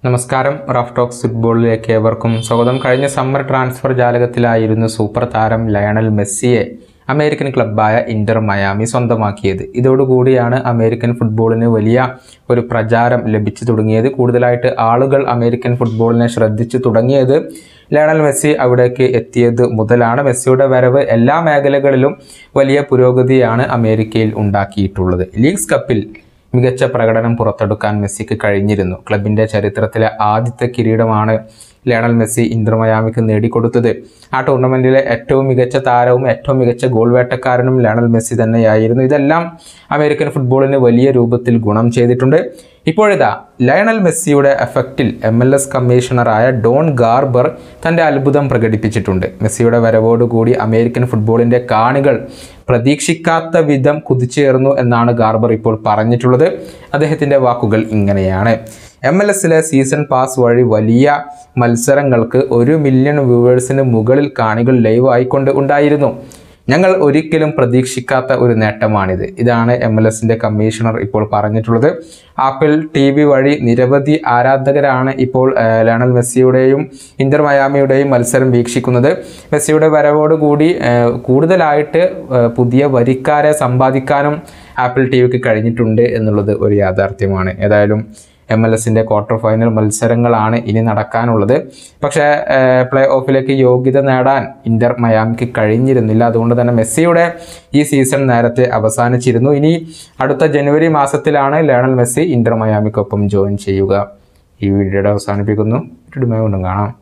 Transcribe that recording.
നമസ്കാരം rough talks ഫുട്ബോളിലേക്ക് ഏവർക്കും സ്വാഗതം കഴിഞ്ഞ സമ്മർ ട്രാൻസ്ഫർ ജാലകത്തിലായിരുന്നു സൂപ്പർ താരം ലയണൽ മെസ്സിയെ അമേരിക്കൻ ക്ലബ്ബായ ഇന്റർ മയാമി സ്വന്തമാക്കിയത് ഇതോടുകൂടിയാണ് അമേരിക്കൻ ഫുട്ബോളിന് വലിയ ഒരു പ്രചാരം ലഭിച്ചു തുടങ്ങിയത് കൂടുതലായിട്ട് ആളുകൾ അമേരിക്കൻ ഫുട്ബോളിനെ ശ്രദ്ധിച്ചു തുടങ്ങിയത് ലയണൽ മെസ്സി അവിടേക്ക് എത്തിയത് മുതലാണ് മെസ്സിയുടെ വരവ് എല്ലാ മേഖലകളിലും വലിയ പുരോഗതിയാണ് അമേരിക്കയിൽ ഉണ്ടാക്കിയിട്ടുള്ളത് ലീഗ്സ് കപ്പിൽ മികച്ച പ്രകടനം പുറത്തെടുക്കാൻ മെസ്സിക്ക് കഴിഞ്ഞിരുന്നു ക്ലബിൻ്റെ ചരിത്രത്തിലെ ആദ്യത്തെ കിരീടമാണ് ലയണൽ മെസ്സി ഇന്റർ മയാമിക്ക് നേടിക്കൊടുത്തത് ആ ടൂർണമെൻറ്റിലെ ഏറ്റവും മികച്ച താരവും ഏറ്റവും മികച്ച ഗോൾ വേട്ടക്കാരനും ലയണൽ മെസ്സി തന്നെയായിരുന്നു ഇതെല്ലാം അമേരിക്കൻ ഫുട്ബോളിന് വലിയ രൂപത്തിൽ ഗുണം ചെയ്തിട്ടുണ്ട് ഇപ്പോഴിതാ ലയണൽ മെസ്സിയുടെ എഫക്റ്റിൽ എം എൽ എസ് കമ്മീഷണറായ ഡോൺ ഗാർബർ തൻ്റെ അത്ഭുതം പ്രകടിപ്പിച്ചിട്ടുണ്ട് മെസ്സിയുടെ വരവോടുകൂടി അമേരിക്കൻ ഫുട്ബോളിൻ്റെ കാണികൾ പ്രതീക്ഷിക്കാത്ത വിധം കുതിച്ചേർന്നു എന്നാണ് ഗാർബർ ഇപ്പോൾ പറഞ്ഞിട്ടുള്ളത് അദ്ദേഹത്തിൻ്റെ വാക്കുകൾ ഇങ്ങനെയാണ് എം എൽ എസിലെ സീസൺ പാസ് വഴി വലിയ മത്സരങ്ങൾക്ക് ഒരു മില്യൺ വ്യൂവേഴ്സിന് മുകളിൽ കാണികൾ ലൈവ് ആയിക്കൊണ്ട് ഉണ്ടായിരുന്നു ഞങ്ങൾ ഒരിക്കലും പ്രതീക്ഷിക്കാത്ത ഒരു നേട്ടമാണിത് ഇതാണ് എം എൽ എസിൻ്റെ കമ്മീഷണർ ഇപ്പോൾ പറഞ്ഞിട്ടുള്ളത് ആപ്പിൾ ടി വി വഴി നിരവധി ആരാധകരാണ് ഇപ്പോൾ ആ, ലയണൽ മെസ്സിയുടെയും ഇന്റർ മയാമിയുടെയും മത്സരം വീക്ഷിക്കുന്നത് മെസ്സിയുടെ വരവോടുകൂടി ആ, കൂടുതലായിട്ട് ആ, പുതിയ വരിക്കാരെ സമ്പാദിക്കാനും ആപ്പിൾ ടി വിക്ക് കഴിഞ്ഞിട്ടുണ്ട് എന്നുള്ളത് ഒരു യാഥാർത്ഥ്യമാണ് ഏതായാലും എം എൽ എസിൻ്റെ ക്വാർട്ടർ ഫൈനൽ മത്സരങ്ങളാണ് ഇനി നടക്കാനുള്ളത് പക്ഷേ പ്ലേ ഓഫിലേക്ക് യോഗ്യത നേടാൻ ഇന്റർ മയാമിക്ക് കഴിഞ്ഞിരുന്നില്ല അതുകൊണ്ട് തന്നെ മെസ്സിയുടെ ഈ സീസൺ നേരത്തെ അവസാനിച്ചിരുന്നു ഇനി അടുത്ത ജനുവരി മാസത്തിലാണ് ലയണൽ മെസ്സി ഇന്റർ മയാമിക്കൊപ്പം ജോയിൻ ചെയ്യുക ഈ വീഡിയോയുടെ അവസാനിപ്പിക്കുന്നു വീണ്ടും കാണാം